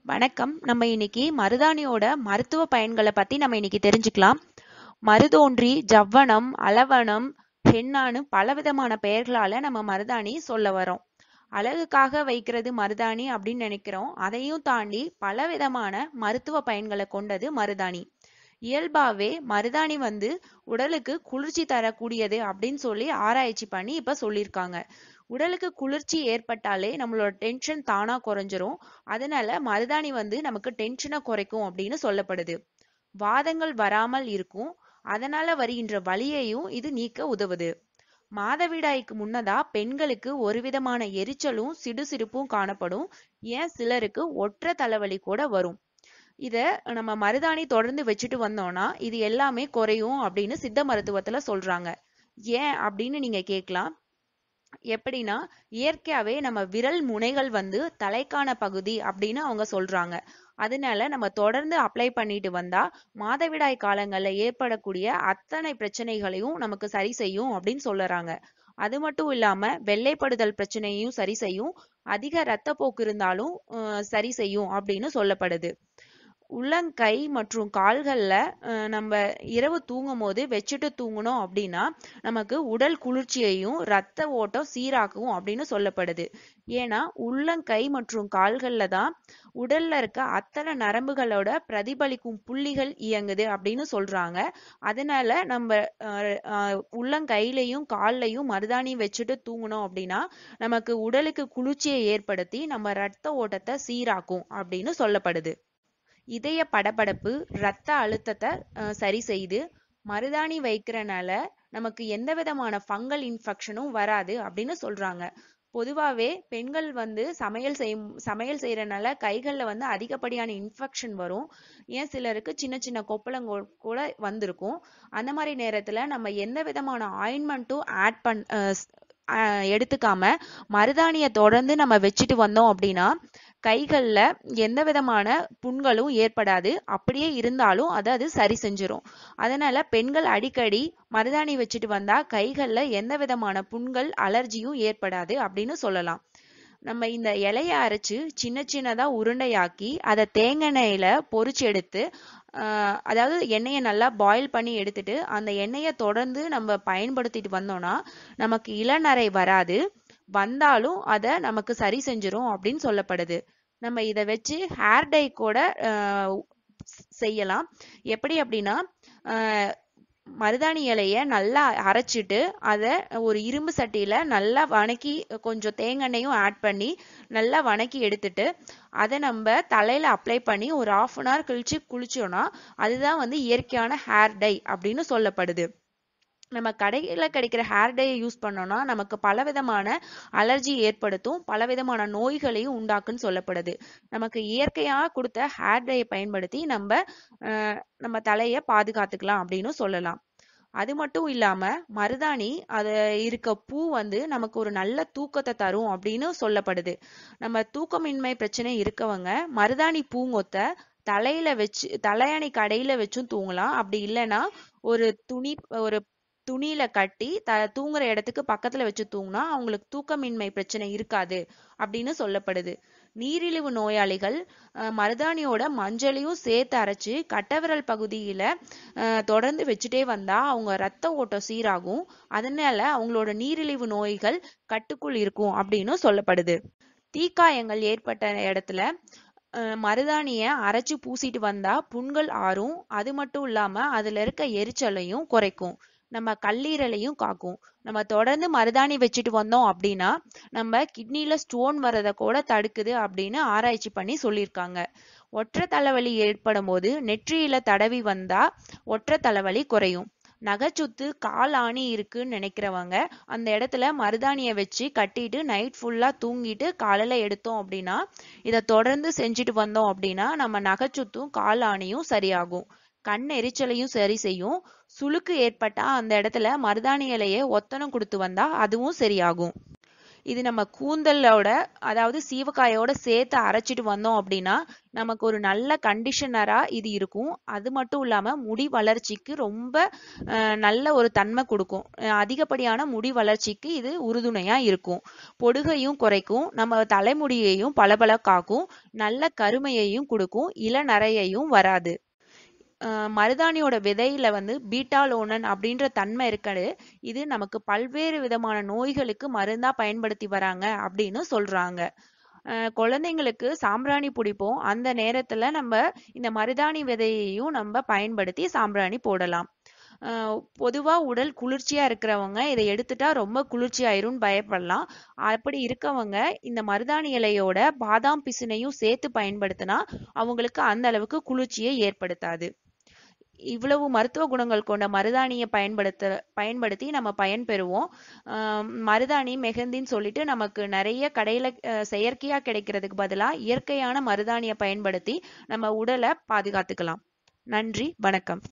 வணக்கம் நம்ம இன்னைக்கு மருதாணியோட மருத்துவ பயன்களை பத்தி நம்ம இன்னைக்கு தெரிஞ்சுக்கலாம் மருதோன்றி ஜவ்வனம் அலவனம் ஹென்னான்னு பலவிதமான பெயர்களால நம்ம மருதாணி சொல்ல வரோம் அழகுக்காக வைக்கிறது மருதாணி அப்படின்னு நினைக்கிறோம் அதையும் தாண்டி பலவிதமான மருத்துவ பயன்களை கொண்டது மருதாணி இயல்பாவே மருதாணி வந்து உடலுக்கு குளிர்ச்சி தரக்கூடியது அப்படின்னு சொல்லி ஆராய்ச்சி பண்ணி இப்ப சொல்லியிருக்காங்க உடலுக்கு குளிர்ச்சி ஏற்பட்டாலே நம்மளோட டென்ஷன் தானா குறைஞ்சிரும் அதனால மருதாணி வந்து நமக்கு டென்ஷனை குறைக்கும் அப்படின்னு சொல்லப்படுது வாதங்கள் வராமல் இருக்கும் அதனால வருகின்ற வலியையும் இது நீக்க உதவுது மாதவிடாய்க்கு முன்னதா பெண்களுக்கு ஒரு விதமான எரிச்சலும் சிடுசிடுப்பும் காணப்படும் ஏன் சிலருக்கு ஒற்றை தலைவலி கூட வரும் இத நம்ம மருதாணி தொடர்ந்து வச்சுட்டு வந்தோம்னா இது எல்லாமே குறையும் அப்படின்னு சித்த மருத்துவத்துல சொல்றாங்க ஏன் அப்படின்னு நீங்க கேட்கலாம் எப்படின்னா இயற்கையாவே நம்ம விரல் முனைகள் வந்து தலைக்கான பகுதி அப்படின்னு அவங்க சொல்றாங்க அதனால நம்ம தொடர்ந்து அப்ளை பண்ணிட்டு வந்தா மாதவிடாய் காலங்கள்ல ஏற்படக்கூடிய அத்தனை பிரச்சனைகளையும் நமக்கு சரி செய்யும் அப்படின்னு சொல்லுறாங்க அது மட்டும் இல்லாம வெள்ளைப்படுதல் பிரச்சனையையும் சரி செய்யும் அதிக இரத்தப்போக்கு இருந்தாலும் சரி செய்யும் அப்படின்னு சொல்லப்படுது உள்ளங்கை மற்றும் கால்கள்ல நம்ம இரவு தூங்கும் போது வச்சுட்டு தூங்கணும் அப்படின்னா நமக்கு உடல் குளிர்ச்சியையும் ரத்த ஓட்டம் சீராக்கும் அப்படின்னு சொல்லப்படுது ஏன்னா உள்ளங்கை மற்றும் கால்கள்ல தான் உடல்ல இருக்க அத்தனை நரம்புகளோட பிரதிபலிக்கும் புள்ளிகள் இயங்குது அப்படின்னு சொல்றாங்க அதனால நம்ம உள்ளங்கையிலையும் கால்லையும் மருதாணி வச்சுட்டு தூங்கணும் அப்படின்னா நமக்கு உடலுக்கு குளிர்ச்சியை ஏற்படுத்தி நம்ம ரத்த ஓட்டத்தை சீராக்கும் அப்படின்னு சொல்லப்படுது இதய படபடப்பு ரத்த அழுத்தத்தை சரி செய்து மருதாணி வைக்கிறனால நமக்கு எந்த விதமான ஃபங்கல் இன்ஃபெக்ஷனும் வராது அப்படின்னு சொல்றாங்க பொதுவாகவே பெண்கள் வந்து சமையல் செய்யும் சமையல் செய்யறனால கைகளில் வந்து அதிகப்படியான இன்ஃபெக்ஷன் வரும் ஏன் சிலருக்கு சின்ன சின்ன கொப்பளங்க கூட வந்திருக்கும் அந்த மாதிரி நேரத்தில் நம்ம எந்த விதமான ஆயின்மெண்ட்டும் ஆட் பண் எடுத்துக்காம மருதாணியை தொடர்ந்து நம்ம வச்சுட்டு வந்தோம் அப்படின்னா கைகள்ல எந்த விதமான புண்களும் ஏற்படாது அப்படியே இருந்தாலும் அதை அது சரி செஞ்சிரும் அதனால பெண்கள் அடிக்கடி மருதாணி வச்சுட்டு வந்தா கைகள்ல எந்த விதமான புண்கள் அலர்ஜியும் ஏற்படாது அப்படின்னு சொல்லலாம் நம்ம இந்த இலைய அரைச்சு சின்ன சின்னதா உருண்டையாக்கி அதை தேங்காய் எண்ணெயில பொரிச்சு எடுத்து அதாவது எண்ணெயை நல்லா பாயில் பண்ணி எடுத்துட்டு அந்த எண்ணெயை தொடர்ந்து நம்ம பயன்படுத்திட்டு வந்தோம்னா நமக்கு இளநரை வராது வந்தாலும் அதை நமக்கு சரி செஞ்சிரும் அப்படின்னு சொல்லப்படுது நம்ம இதை வச்சு ஹேர் டை கூட செய்யலாம் எப்படி அப்படின்னா மருதாணி இலைய நல்லா அரைச்சிட்டு அதை ஒரு இரும்பு சட்டியில நல்லா வணக்கி கொஞ்சம் தேங்காய்னையும் ஆட் பண்ணி நல்லா வணக்கி எடுத்துட்டு அதை நம்ம தலையில அப்ளை பண்ணி ஒரு ஆஃப் அன் ஹவர் கழிச்சு குளிச்சோம்னா அதுதான் வந்து இயற்கையான ஹேர் டை அப்படின்னு சொல்லப்படுது நம்ம கடையில கிடைக்கிற ஹேர் டையை யூஸ் பண்ணோம்னா நமக்கு பலவிதமான அலர்ஜி ஏற்படுத்தும் பலவிதமான நோய்களையும் உண்டாக்குன்னு சொல்லப்படுது நமக்கு இயற்கையா கொடுத்த ஹேர் டையை பயன்படுத்தி நம்ம நம்ம தலைய பாதுகாத்துக்கலாம் அப்படின்னு சொல்லலாம் அது மட்டும் இல்லாம மருதாணி அது இருக்க பூ வந்து நமக்கு ஒரு நல்ல தூக்கத்தை தரும் அப்படின்னு சொல்லப்படுது நம்ம தூக்கமின்மை பிரச்சனை இருக்கவங்க மருதாணி பூங்கொத்த தலையில வச்சு தலையணை கடையில வச்சும் தூங்கலாம் அப்படி இல்லைன்னா ஒரு துணி ஒரு துணியில கட்டி த தூங்குற இடத்துக்கு பக்கத்துல வச்சு தூங்கினா அவங்களுக்கு தூக்கமின்மை பிரச்சனை இருக்காது அப்படின்னு சொல்லப்படுது நீரிழிவு நோயாளிகள் மருதாணியோட மஞ்சளையும் சேர்த்து அரைச்சு கட்டவிரல் பகுதியில தொடர்ந்து வச்சுட்டே வந்தா அவங்க ரத்த ஓட்டம் சீராகும் அதனால அவங்களோட நீரிழிவு நோய்கள் கட்டுக்குள் இருக்கும் அப்படின்னு சொல்லப்படுது தீக்காயங்கள் ஏற்பட்ட இடத்துல மருதாணிய அரைச்சு பூசிட்டு வந்தா புண்கள் ஆறும் அது மட்டும் இல்லாம அதுல இருக்க எரிச்சலையும் குறைக்கும் நம்ம கல்லீரலையும் காக்கும் நம்ம தொடர்ந்து மருதாணி வச்சுட்டு வந்தோம் அப்படின்னா நம்ம கிட்னில ஸ்டோன் வர்றதை கூட தடுக்குது அப்படின்னு ஆராய்ச்சி பண்ணி சொல்லியிருக்காங்க ஒற்றை தலைவலி ஏற்படும் போது நெற்றியில தடவி வந்தா ஒற்றை தலைவலி குறையும் நகைச்சுத்து கால் ஆணி இருக்குன்னு நினைக்கிறவங்க அந்த இடத்துல மருதாணியை வச்சு கட்டிட்டு நைட் ஃபுல்லா தூங்கிட்டு காலையில எடுத்தோம் அப்படின்னா இதை தொடர்ந்து செஞ்சுட்டு வந்தோம் அப்படின்னா நம்ம நகைச்சுத்தும் கால் ஆணியும் சரியாகும் கண் எரிச்சலையும் சரி செய்யும் சுளுக்கு ஏற்பட்டா அந்த இடத்துல மருதாணி இலையை ஒத்தனம் கொடுத்து வந்தா அதுவும் சரியாகும் இது நம்ம கூந்தலோட அதாவது சீவக்காயோட சேர்த்து அரைச்சிட்டு வந்தோம் அப்படின்னா நமக்கு ஒரு நல்ல கண்டிஷனரா இது இருக்கும் அது மட்டும் இல்லாம முடி வளர்ச்சிக்கு ரொம்ப அஹ், நல்ல ஒரு தன்மை கொடுக்கும் அஹ், அதிகப்படியான முடி வளர்ச்சிக்கு இது உறுதுணையா இருக்கும் பொடுகையும் குறைக்கும் நம்ம தலைமுடியையும் பளபளக்காக்கும் நல்ல கருமையையும் கொடுக்கும் இளநரையையும் வராது அஹ் மருதாணியோட விதையில வந்து பீட்டாலோனன் அப்படின்ற தன்மை இருக்காது இது நமக்கு பல்வேறு விதமான நோய்களுக்கு மருந்தா பயன்படுத்தி வராங்க அப்படின்னு சொல்றாங்க அஹ் குழந்தைங்களுக்கு சாம்பிராணி பிடிப்போம் அந்த நேரத்துல நம்ம இந்த மருதாணி விதையையும் நம்ம பயன்படுத்தி சாம்பிராணி போடலாம் அஹ் பொதுவா உடல் குளிர்ச்சியா இருக்கிறவங்க இதை எடுத்துட்டா ரொம்ப குளிர்ச்சி ஆயிரும்னு பயப்படலாம் அப்படி இருக்கவங்க இந்த மருதாணி இலையோட பாதாம் பிசினையும் சேர்த்து பயன்படுத்தினா அவங்களுக்கு அந்த அளவுக்கு குளிர்ச்சியை ஏற்படுத்தாது இவ்வளவு மருத்துவ குணங்கள் கொண்ட மருதாணியை பயன்படுத்த பயன்படுத்தி நம்ம பயன் பெறுவோம் ஆஹ் மருதாணி மெஹந்தின்னு சொல்லிட்டு நமக்கு நிறைய கடையில அஹ், செயற்கையா கிடைக்கிறதுக்கு பதிலா இயற்கையான மருதாணியை பயன்படுத்தி நம்ம உடலை பாதுகாத்துக்கலாம் நன்றி வணக்கம்